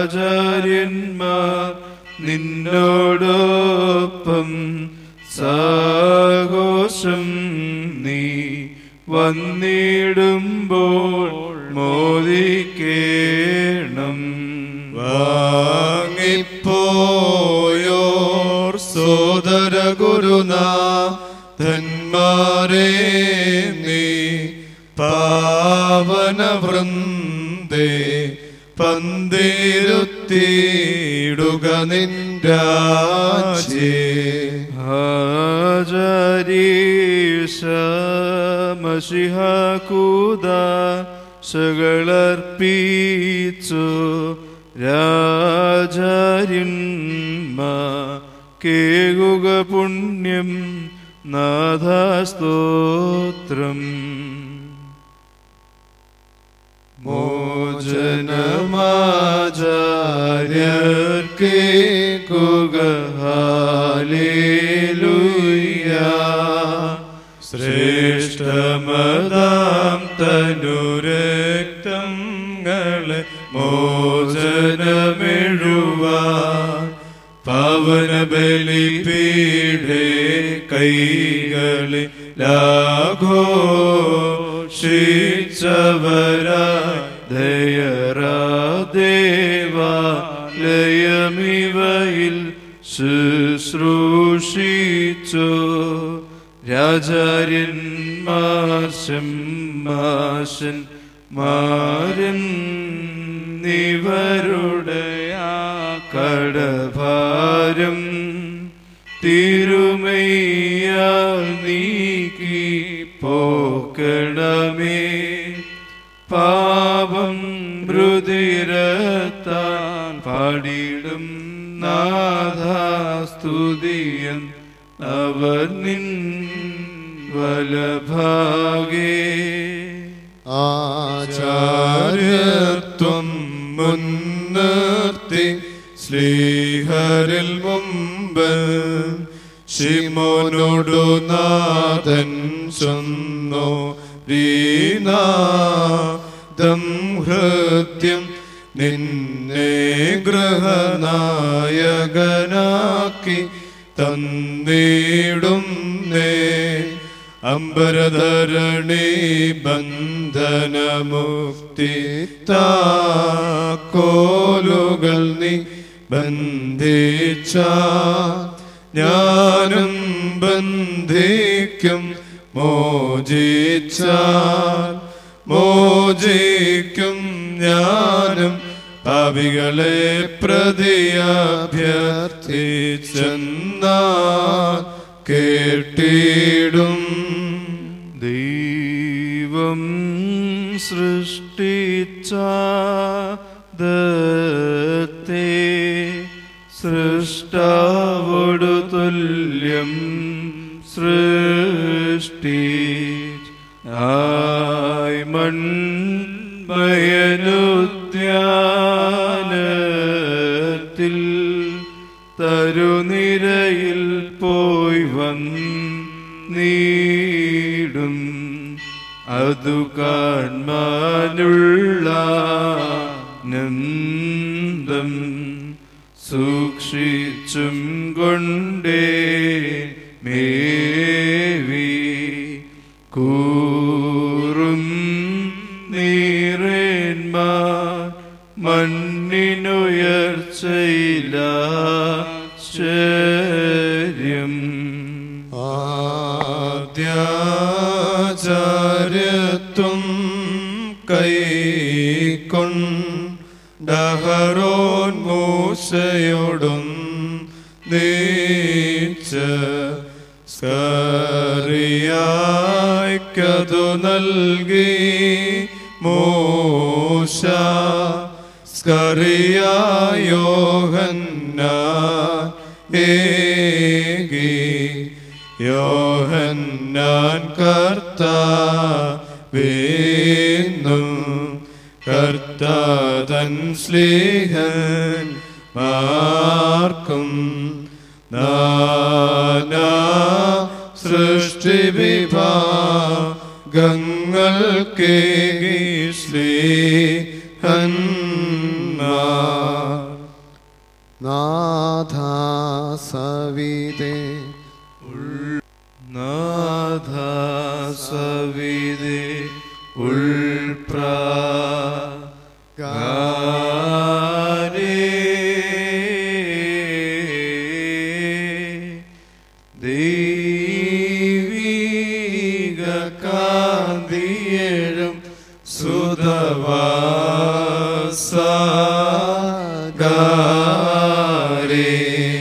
ആചാര്യന്മാർ നിന്നോടൊപ്പം സാഘോഷം നീ വന്നിടുമ്പോൾ മോദിക്കേണം വാങ്ങിപ്പോയോർ സോദര ഗുരുനാഥന്മാരെ നീ പാവന വൃന്ദേ പന്തിരുത്തിയിടുക നിൻരാജേ ആചാരീശ മഷിഹാകൂദ ശകളർപ്പിച്ചു രാജാര്യന്മാ കേകുക പുണ്യം നാഥാസ്തോത്രം മോചനമാചാര്യർക്കേകുക ഹാലേലുയ്യ ശ്രേഷ്ഠമതാം തനുരക്തങ്ങളെ മോചനമെഴുവാൻ പവന ബലിപീഠേ കൈകളെ ലാഘോഷിച്ചവരായി ദയറാദേവാലയമിവയിൽ ശുശ്രൂഷിച്ചു രാജാര്യന്മാർ ശമ്മാശൻ മാരൻ നിവരുടെ ആ കടഭാരം തിരുമയ്യാൽ നീക്കി പോക്കണമേ പാപം രുതിരത്താൻ പാടിടും നാഥാസ്തുതിയൻ അവർ നിൻ വലഭാഗേ ആചാര്യത്വം മുൻനിർത്തി ശ്രീഹരിൽ മുമ്പ് ശിമോനോടു നാഥൻ ചൊന്നു രീനാദം ഹൃദ്യം നിന്നെ ഗൃഹനായകനാക്കി തന്നിടുന്നേ അമ്പരധരണി ബന്ധനമുക്തി താക്കോലുകൾ നീ ബന്ധിച്ച ഞാനും ബന്ധിക്കും മോചിച്ച മോചിക്കും ഞാനും പാപികളെ പ്രതിയഭ്യർത്ഥിച്ചെന്നാൽ കേട്ടിടും ദൈവം സൃഷ്ടിച്ച ദത്തെ സൃഷ്ടാവോടു തുല്യം സൃഷ്ടി ആയി മൺമയനുദ്യാനത്തിൽ തരുനിരയിൽ പോയി വന്നീടും അതു കാൺമാനുള്ള നന്ദം സൂക്ഷിച്ചും കൊണ്ടേ മേവി കൂറും നീറേന്മാ മണ്ണിനുയർച്ചയിലാശ്ചര്യം ആദ്യാചാര്യത്വം കൈക്കൊണ്ടഹറോൻ മൂശയോടും നീച്ച സ്കറിയായ്ക്കതു നൽകി മൂശ സ്കറിയായോഹന്ന ഏകി യോഹന്നാൻ കർത്താവേന്നും കർത്താതൻ സ്ലീഹൻ മാർക്കും നാനാ സൃഷ്ടി വിഭാഗങ്ങൾ സ്ലീഹന്മാർ നാഥ സവിതേ നാഥ സവിതേ ഉൾപ്രാ ദൈവീക കാന്തിയേഴും സുതവാസകാരേ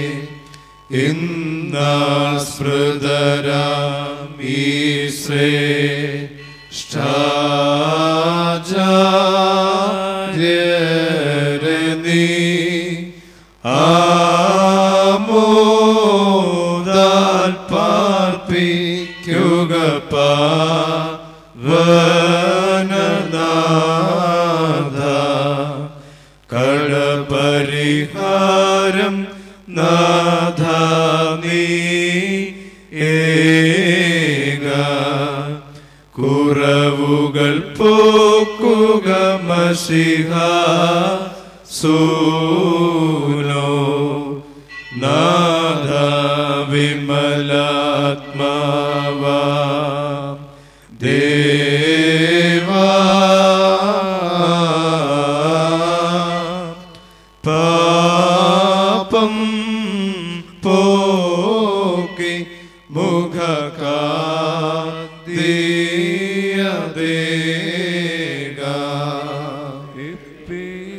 ഇന്നാൾ സ്മൃതരാം ഈശ്രേ നീ ആമോദാൽ പാർപ്പിക്കുക പാവനനാഥ കടപരിഹാരം നാഥ നീ ഏക കുറവുകൾ പോക്കുക മഷിഹ സൂനോ നാഥ വിമലാത്മാവ ദേവാ പാപം പോക്കി മുഖകാതീയതേക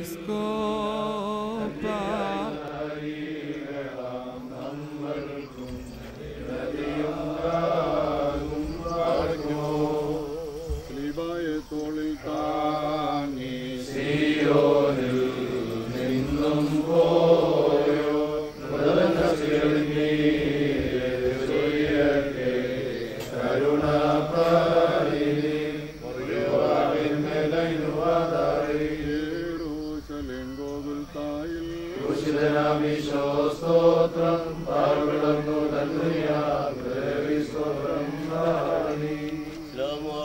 സ്ലീബായെ തോളിൽ താങ്ങി യെരൂശലേം കോവിൽ തായിൽ Shlomo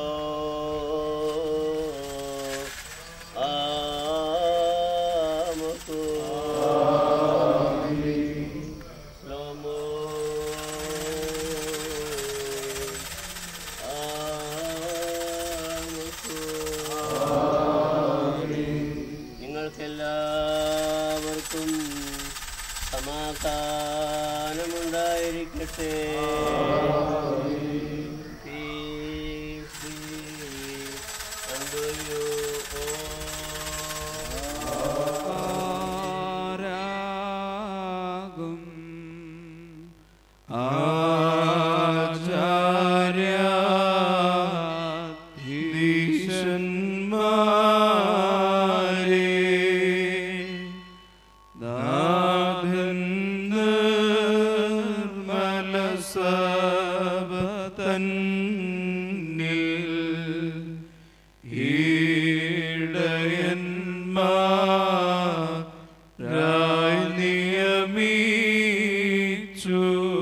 Amoku Shlomo Amoku നിങ്ങൾക്കെല്ലാവർക്കും സമാധാനമുണ്ടായിരിക്കട്ടെ Peace be unto you all. ആരാകും ആചാര്യ ധീശന്മാരേ നാഥൻ നിർമ്മലസഭതന്നിൽ ഈടയന്മാരായി നിയമിച്ചു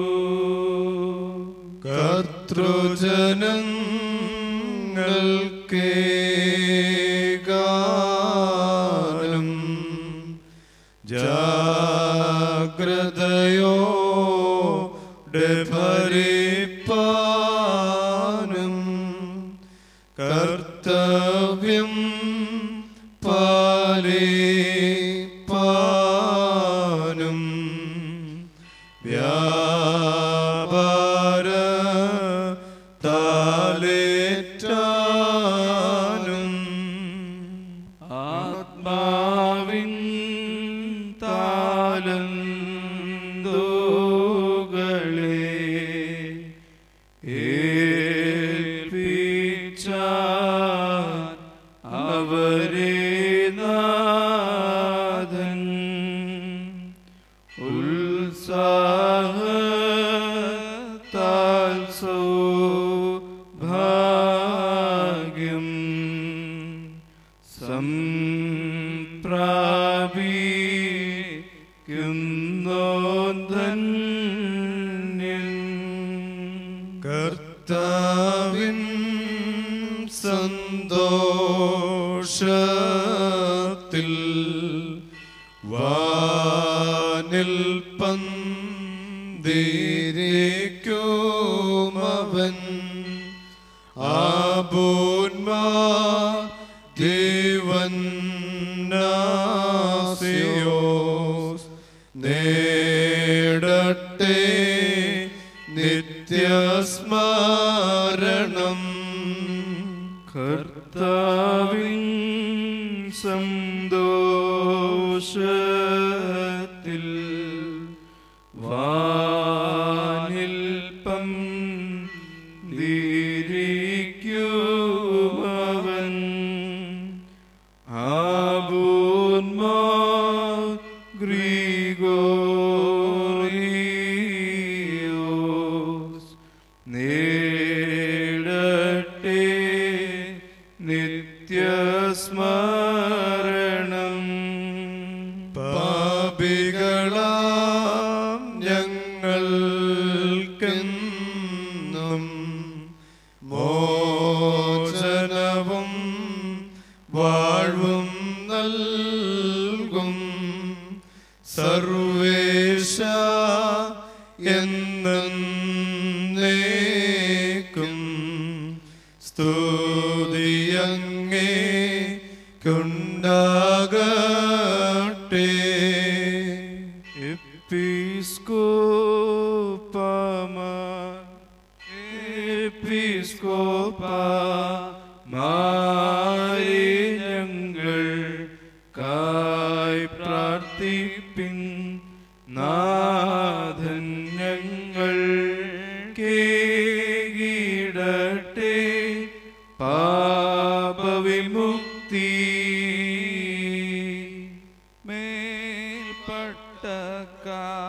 കർത്തൃജനങ്ങൾക്കേകാനും ജാഗ്രതയോ ഭരിപ്പാനും കർത്തവ്യം പാലിപ്പാനും വ്യാപാര താലേറ്റാനും ആത്മാവിൻ താലന്തോകളെ ഏൽപ്പിച്ചാൻ അവരെ നാഥൻ ഉത്സാഹത്താൽ സൗഭാഗ്യം സംപ്രാപിക്കുന്നോ ധന്യൻ കർത്താവിൻ സന്തോഷത്തിൽ വാനേറിയ വാനിൽ പന്തിരിക്കുമവൻ ആബോന്മാ ദേവൻ നാസിയോസ് നേടട്ടെ നിത്യസ്മരണം കർത്താവിൻ സന്തോഷത്തിൽ വാനിൽ പന്തിരിക്കുമവൻ ആബൂന്മാ ഗ്രിഗോറിയോസ് നേടട്ടെ നിത്യസ്മരണം പാപികളാം ഞങ്ങൾക്കെന്നും മോചനവും വാഴ്വും നൽകും സർവേശ എന്നേക്കും സ്തുതിയങ്ങേ കുണ്ടാകട്ടെ Episcopama, Episcopa, ഞങ്ങൾ കായ് പ്രാർത്ഥിപ്പിൻ നാഥൻ ഞങ്ങൾ കേടട്ടെ പാപവിമുക്തി മേൽപ്പെട്ടക്ക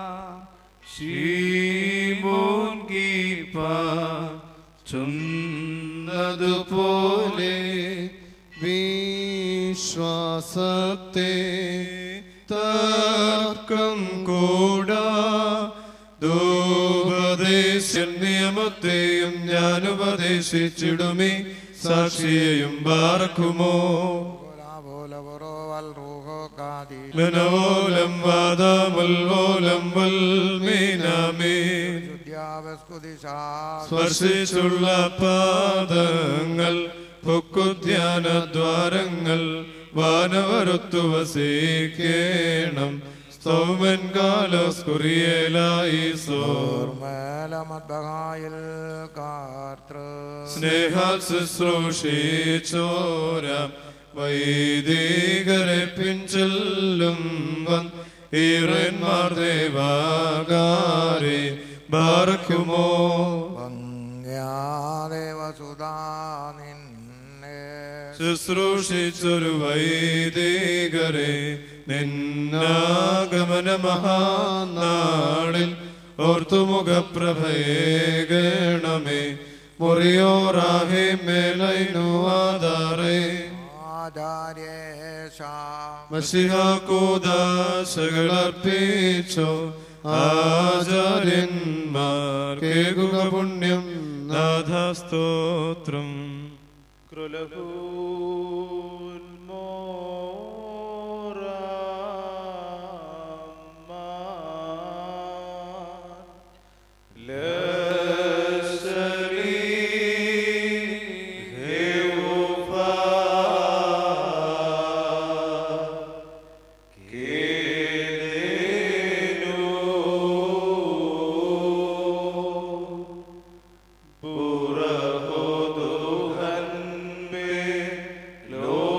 ശീമോൻ ഗീപ ചൊന്നതുപോലെ വിശ്വാസത്തെ തർക്കം കൂടാ ദോപദേശ നിയമത്തെയും ഞാൻ ഉപദേശിച്ചിടുമേ സാക്ഷിയെയും പാർക്കുമോ മനോലം വാദമൽവോലം വൽമീനാമേ സ്പർശിച്ചുള്ള പാദങ്ങൾ പൊക്കുധ്യാന ദ്വാരങ്ങൾ വാനവരൊത്തു വസീക്കേണം സ്തോമൻ കാലോസ് കുറിയേലായി സോർ മേലമദ്ബഹായിൽ കാർത്തൃ സ്നേഹാൽ ശുശ്രൂഷിച്ചോര വൈദികരെ പിഞ്ചെല്ലും വൻ ഈറന്മാർ ദേവാകാരെ ബാർക്കുമോ ഭംഗ്യാദേവസുതാ നിന്നെ ശുശ്രൂഷിച്ചൊരു വൈദികരെ നിന്നാഗമന മഹാനാളിൽ ഓർത്തുമുഖപ്രഭയേകണമേ മുറിയോറാഹേ മേലൈനു ആധാരേ ആചാര്യേശ മഷിഹാകൂദാശകളർപ്പിച്ചോ ആചാര്യന്മാർ കേകുക പുണ്യം നാഥസ്തോത്രം Lo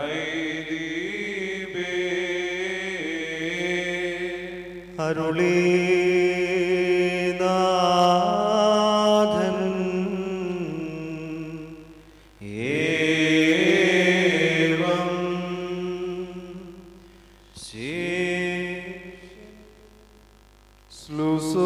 അരുളീനാഥൻ ഏവം ശ്ലുസോ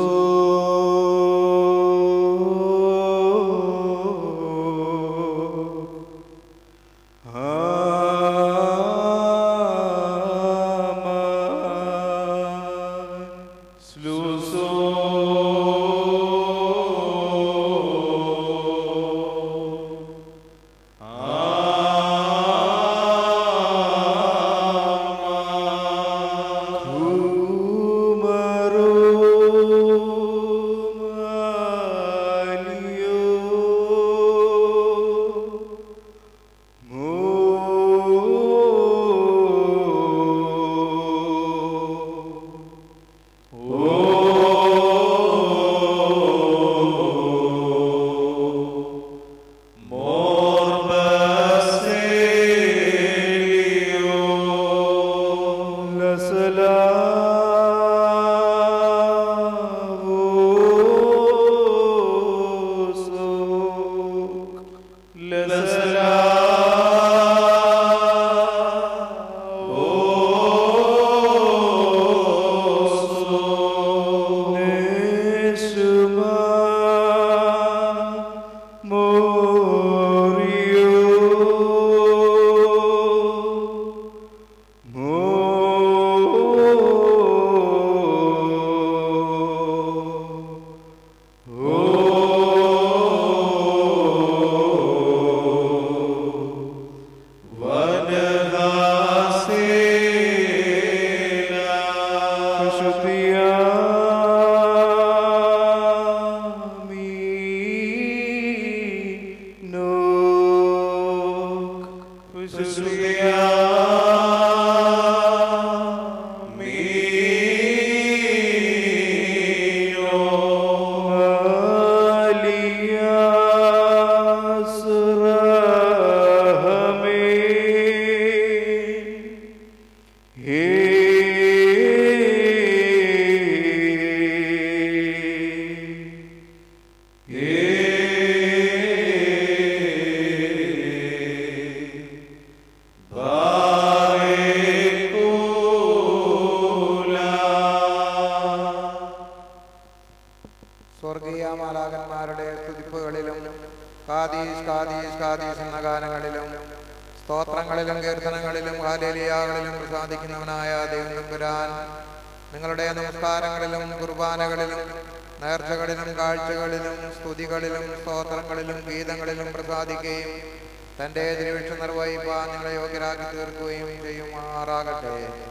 സ്വർഗീയ മാലാകന്മാരുടെ സ്തുതിപ്പുകളിലും കാദീസ് കാദീസ് കാദീസ് എന്ന ഗാനങ്ങളിലും സ്തോത്രങ്ങളിലും കീർത്തനങ്ങളിലും ഹാലേലിയാകളിലും പ്രസാദിക്കുന്നവനായ ദൈവം തമ്പുരാൻ നിങ്ങളുടെ നമസ്കാരങ്ങളിലും കുർബാനകളിലും നേർച്ചകളിലും കാഴ്ചകളിലും സ്തുതികളിലും സ്തോത്രങ്ങളിലും ഗീതങ്ങളിലും പ്രസാദിക്കുകയും തന്റെ തിരുവിഷ നിർവഹിപ്പാൻ നിങ്ങളെ യോഗ്യരാക്കി തീർക്കുകയും ചെയ്യുമാറാകട്ടെ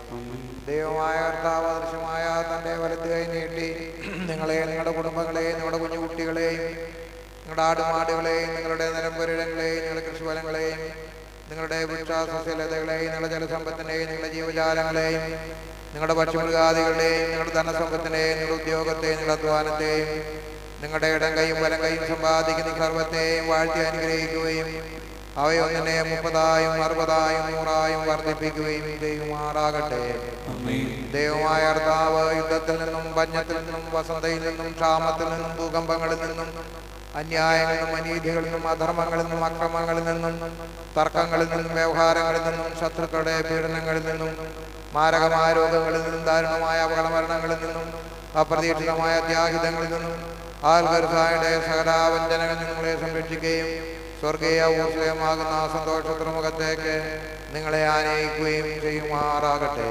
ദൈവമായ കർത്താവ് ദൃശ്യമായ തന്റെ വലത്ത് കൈ നീട്ടി നിങ്ങളെ നിങ്ങളുടെ കുടുംബങ്ങളെയും നിങ്ങളുടെ കുഞ്ഞു കുട്ടികളെയും നിങ്ങളുടെ ആടുമാടുകളെയും നിങ്ങളുടെ നിലമ്പുരങ്ങളെയും നിങ്ങളുടെ കൃഷിഫലങ്ങളെയും നിങ്ങളുടെ വൃക്ഷാസസ്യലതകളെയും നിങ്ങളുടെ ജലസമ്പത്തിനെയും നിങ്ങളുടെ ജീവജാലങ്ങളെയും നിങ്ങളുടെ പക്ഷിമൃഗാദികളുടെയും നിങ്ങളുടെ ധനസമ്പത്തിനെയും നിങ്ങളുടെ ഉദ്യോഗത്തെയും നിങ്ങളുടെ അധ്വാനത്തെയും നിങ്ങളുടെ ഇടം കൈയും വലം കൈയും സമ്പാദിക്കുന്ന സർവത്തെയും വാഴ്ത്തി അനുഗ്രഹിക്കുകയും അവയൊന്നിനെ മുപ്പതായും അറുപതായും നൂറായും വർദ്ധിപ്പിക്കുകയും ചെയ്യുമാറാകട്ടെ ദൈവമായ കർത്താവ് യുദ്ധത്തിൽ നിന്നും പഞ്ഞത്തിൽ നിന്നും വസന്തയിൽ നിന്നും ക്ഷാമത്തിൽ നിന്നും ഭൂകമ്പങ്ങളിൽ നിന്നും അന്യായങ്ങളിൽ നിന്നും അനീതികളിൽ നിന്നും അധർമ്മങ്ങളിൽ നിന്നും അക്രമങ്ങളിൽ നിന്നും തർക്കങ്ങളിൽ നിന്നും വ്യവഹാരങ്ങളിൽ നിന്നും ശത്രുക്കളുടെ പീഡനങ്ങളിൽ നിന്നും മാരകമായ രോഗങ്ങളിൽ നിന്നും ദാരുണമായ അപകടമരണങ്ങളിൽ നിന്നും അപ്രതീക്ഷിതമായ ത്യാഹിതങ്ങളിൽ നിന്നും ആൽഗർസായുടെ സകലാവഞ്ചനകളിൽ നിങ്ങളെ സംരക്ഷിക്കുകയും സ്വർഗീയ ഊർജമാകുന്ന സന്തോഷ തുറമുഖത്തേക്ക് നിങ്ങളെ ആനയിക്കുകയും ചെയ്യുമാറാകട്ടെ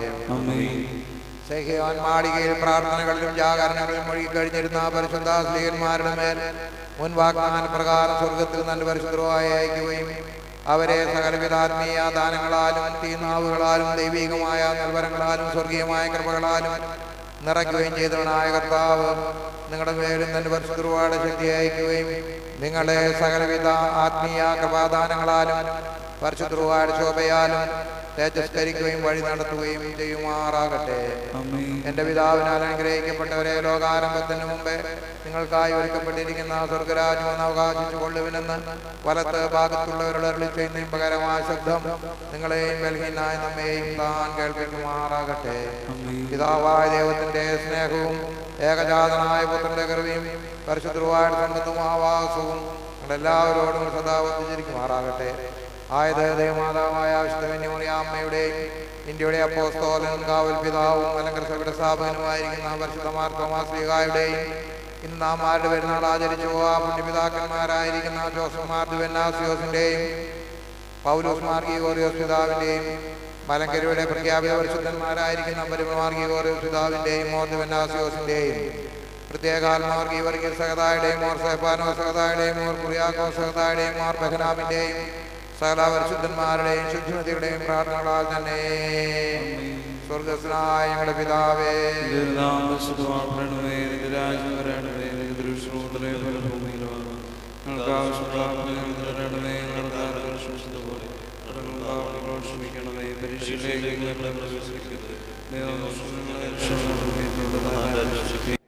സഹിയോൻ മാളികയിൽ പ്രാർത്ഥനകളിലും ജാഗരണങ്ങളിലും ഒഴുകി കഴിഞ്ഞിരുന്ന പരിശുദ്ധാശ്രീയന്മാരുടെ മേൽ മുൻ വാഗ്ദാന പ്രകാരം സ്വർഗത്തിൽ നല്ല പരിശുദ്ധമായി അയക്കുകയും അവരെ സകലവിധാത്മീയ ദാനങ്ങളാലും തീനാവുകളാലും ദൈവികമായ നൽവരങ്ങളാലും സ്വർഗീയമായ കൃപകളാലും നിറയ്ക്കുകയും ചെയ്തവനായ കർത്താവ് നിങ്ങളുടെ മേലും തന്റെ പരിശുദ്ധയുടെ ശക്തി അയക്കുകയും നിങ്ങളെ സകലവിധ ആത്മീയ കൃപാദാനങ്ങളാലും പരിശുദ്ധയുടെ ശോഭയാലും തേജസ്കരിക്കുകയും വഴി നടത്തുകയും ചെയ്യുമാറാകട്ടെ ആമേൻ എന്റെ പിതാവിനാൽ അനുഗ്രഹിക്കപ്പെട്ടവരെ ലോകാരംഭത്തിന് മുമ്പേ നിങ്ങൾക്കായി ഒരുക്കപ്പെട്ടിരിക്കുന്ന സ്വർഗരാജ്യം എന്ന് അവകാശിച്ചു കൊള്ളുവിനെന്ന് വലത്ത് ഭാഗത്തുള്ളവരുടെ അരുളി ചെയ്യുന്ന ഇമ്പകരമായ ശബ്ദം നിങ്ങളെയും ബൽഹീനായ നമ്മെയും താൻ കേൾപ്പിക്കുമാറാകട്ടെ പിതാവായ ദൈവത്തിന്റെ സ്നേഹവും ഏകജാതനായ പുത്രന്റെ കൃപയും പരിശുദ്ധമായ സമ്പത്തും ആവാസവും നിങ്ങളെല്ലാവരോടും സദാ വർദ്ധിച്ചിരിക്കുമാറാകട്ടെ ആയത് ദൈവമാതാവായ വിശുദ്ധമന്യമറിയാമ്മയുടെയും ഇന്ത്യയുടെ അപ്പോസ്തോലൻ കാവൽ പിതാവും അലങ്കര സഭയുടെ സ്ഥാപകനുമായിരിക്കുന്ന പരിശുദ്ധമാർ തോമാസ് ലീഗായുടെയും ഇന്ന് നാം ആരുടെ പെരുന്നാൾ ആചരിച്ചു ആ പുണ്യപിതാക്കന്മാരായിരിക്കുന്ന ജോസഫ് മാർ ദിവന്നാസിയോസിന്റെയും പൗലോസ് മാർഗീകോറിയോസ് പിതാവിന്റെയും മലങ്കരയുടെ പ്രഖ്യാപിത പരിശുദ്ധന്മാരായിരിക്കുന്ന പരമമാർഗീകോറിയോസ് പിതാവിന്റെയും മോർ ദിവന്നാസിയോസിന്റെയും പ്രത്യേകാൽ മാർഗീ വർഗീസ് സഹതായുടെയും മോർ സഹപാനോ സഹതായുടെയും മോർ കുറിയാക്കോ സഹതായുടെയും മോർ ബഹനാമിന്റെയും സകല പരിശുദ്ധന്മാരുടെയും ശുദ്ധിമതിയുടെയും പ്രാർത്ഥനകളാൽ തന്നെ സ്വർഗസ്നായ ഞങ്ങളുടെ പിതാവേ നാമശുദ്ധമാക്കണമേ നിന്റെ രാജ്യം വരണമേ നിന്റെ ദൃശ്യമുദ്രേ പോലെ ഭൂമിയിലാണ് ഞങ്ങൾക്ക് ആവശ്യമുള്ള ആഹാരം തരണമേ ഞങ്ങൾക്ക് ആരോഗ്യം സൂക്ഷിച്ചതുപോലെ കടങ്ങളുടെ പാപങ്ങളോട് ക്ഷമിക്കണമേ പരീക്ഷയിലേക്ക് ഞങ്ങളെ പ്രവേശിക്കരുത് ദൈവം ദോഷങ്ങളെ രക്ഷിക്കണമേ.